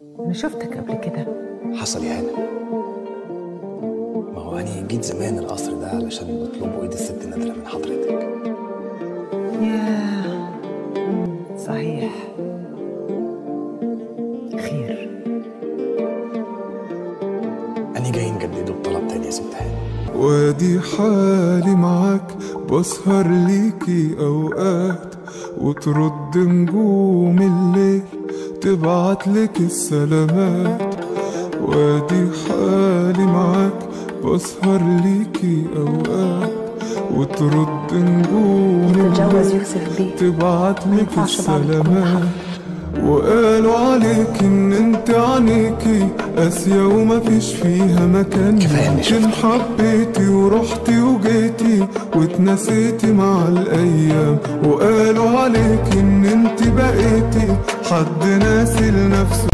أنا شفتك قبل كده حصل يا هانم ما هو أنا جيت زمان القصر ده علشان بطلبوا إيد الست نادرة من حضرتك ياه مم، صحيح خير أنا جاي نجدده بطلب تاني يا ست هانم وادي حالي معاك بسهر ليكي اوقات وترد نجوم الليل تبعت لك السلامات وادي حالي معاك بسهر ليكي اوقات وترد نجوم يتجوز الليل يوسف بيه تبعت ما لك ينفعش بعد كل السلامات وقالوا عليك ان انت عينيكي قاسية ومفيش فيها مكان كفاية إني يمكن شفتك. حبيتي ورحتي وجيتي واتنسيتي مع الايام وقالوا عليك ان انت بقيتي حد ناسي لنفسه